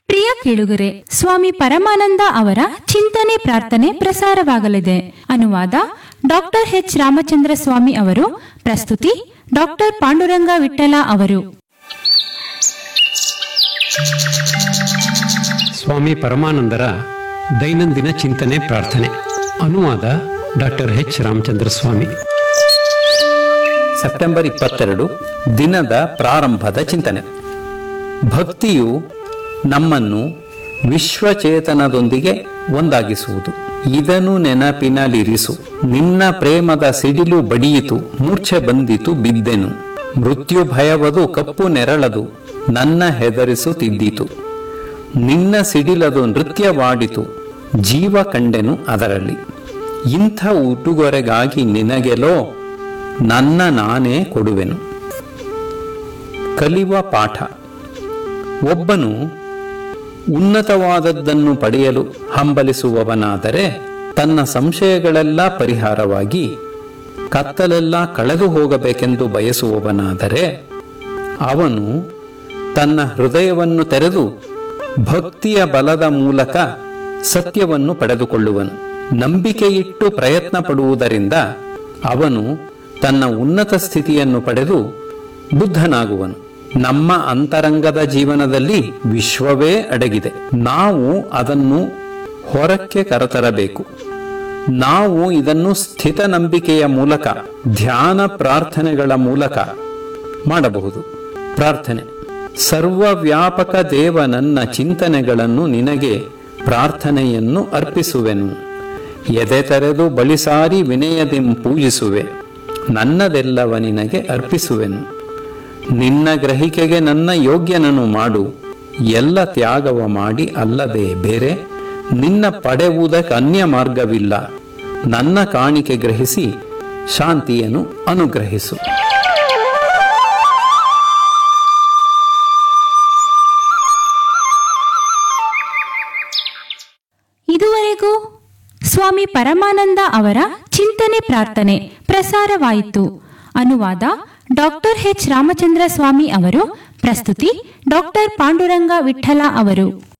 ಪ್ರಿಯ ಕೇಳುಗರೆ ಸ್ವಾಮಿ ಪರಮಾನಂದ ಅವರ ಚಿಂತನೆ ಪ್ರಾರ್ಥನೆ ಪ್ರಸಾರವಾಗಲಿದೆ ಅನುವಾದ ಡಾಕ್ಟರ್ ಎಚ್ ರಾಮಚಂದ್ರ ಸ್ವಾಮಿ ಅವರು ಪ್ರಸ್ತುತಿ ಡಾಕ್ಟರ್ ಪಾಂಡುರಂಗ ವಿಠಲ ಅವರು ಸ್ವಾಮಿ ಪರಮಾನಂದರ ದೈನಂದಿನ ಚಿಂತನೆ ಪ್ರಾರ್ಥನೆ ಅನುವಾದ doctor H Ramachandra Swamy September ಇಪ್ಪತ್ತೆರಡು ದಿನದ ಪ್ರಾರಂಭದ ಚಿಂತನೆ ಭಕ್ತಿಯು ನಮ್ಮನ್ನು ವಿಶ್ವಚೇತನದೊಂದಿಗೆ ಒಂದಾಗಿಸುವುದು ಇದನ್ನು ನೆನಪಿನಲ್ಲಿರಿಸು ನಿನ್ನ ಪ್ರೇಮದ ಸಿಡಿಲು ಬಡಿಯಿತು ಮೂರ್ಛೆ ಬಂದಿತು ಬಿದ್ದೆನು ಮೃತ್ಯು ಭಯವದು ಕಪ್ಪು ನೆರಳದು ನನ್ನ ಹೆದರಿಸುತ್ತಿದ್ದಿತು ನಿನ್ನ ಸಿಡಿಲದು ನೃತ್ಯವಾಡಿತು ಜೀವ ಕಂಡೆನು ಅದರಲ್ಲಿ ಇಂಥ ಉಡುಗೊರೆಗಾಗಿ ನಿನಗೆಲೋ ನನ್ನ ನಾನೇ ಕೊಡುವೆನು ಕಲಿಯುವ ಪಾಠ ಒಬ್ಬನು ಉನ್ನತವಾದದ್ದನ್ನು ಪಡೆಯಲು ಹಂಬಲಿಸುವವನಾದರೆ ತನ್ನ ಸಂಶಯಗಳೆಲ್ಲ ಪರಿಹಾರವಾಗಿ ಕತ್ತಲೆಲ್ಲ ಕಳೆದು ಹೋಗಬೇಕೆಂದು ಬಯಸುವವನಾದರೆ ಅವನು ತನ್ನ ಹೃದಯವನ್ನು ತೆರೆದು ಭಕ್ತಿಯ ಬಲದ ಮೂಲಕ ಸತ್ಯವನ್ನು ಪಡೆದುಕೊಳ್ಳುವನು ನಂಬಿಕೆಯಿಟ್ಟು ಪ್ರಯತ್ನ ಪಡುವುದರಿಂದ ಅವನು ತನ್ನ ಉನ್ನತ ಸ್ಥಿತಿಯನ್ನು ಪಡೆದು ಬುದ್ಧನಾಗುವನು ನಮ್ಮ ಅಂತರಂಗದ ಜೀವನದಲ್ಲಿ ವಿಶ್ವವೇ ಅಡಗಿದೆ ನಾವು ಅದನ್ನು ಹೊರಕ್ಕೆ ಕರೆತರಬೇಕು ನಾವು ಇದನ್ನು ಸ್ಥಿತ ನಂಬಿಕೆಯ ಮೂಲಕ ಧ್ಯಾನ ಪ್ರಾರ್ಥನೆಗಳ ಮೂಲಕ ಮಾಡಬಹುದು ಪ್ರಾರ್ಥನೆ ಸರ್ವವ್ಯಾಪಕ ದೇವ ನನ್ನ ಚಿಂತನೆಗಳನ್ನು ನಿನಗೆ ಪ್ರಾರ್ಥನೆಯನ್ನು ಅರ್ಪಿಸುವೆನು ಎದೆ ತೆರೆದು ಬಳಿಸಾರಿ ವಿನಯದಿಂ ಪೂಜಿಸುವೆ ನನ್ನದೆಲ್ಲವ ನಿನಗೆ ಅರ್ಪಿಸುವೆನು ನಿನ್ನ ಗ್ರಹಿಕೆಗೆ ನನ್ನ ಯೋಗ್ಯನನ್ನು ಮಾಡು ಎಲ್ಲ ತ್ಯಾಗವ ಮಾಡಿ ಅಲ್ಲದೆ ಬೇರೆ ನಿನ್ನ ಪಡೆಯುವುದಕ್ಕೆ ಅನ್ಯ ಮಾರ್ಗವಿಲ್ಲ ನನ್ನ ಕಾಣಿಕೆ ಗ್ರಹಿಸಿ ಶಾಂತಿಯನ್ನು ಅನುಗ್ರಹಿಸು ಇದುವರೆಗೂ ಸ್ವಾಮಿ ಪರಮಾನಂದ ಅವರ ಚಿಂತನೆ ಪ್ರಾರ್ಥನೆ ಪ್ರಸಾರವಾಯಿತು ಅನುವಾದ ಡಾಕ್ಟರ್ ಎಚ್ ರಾಮಚಂದ್ರ ಸ್ವಾಮಿ ಅವರು ಪ್ರಸ್ತುತಿ ಡಾಕ್ಟರ್ ಪಾಂಡುರಂಗ ವಿಠಲ ಅವರು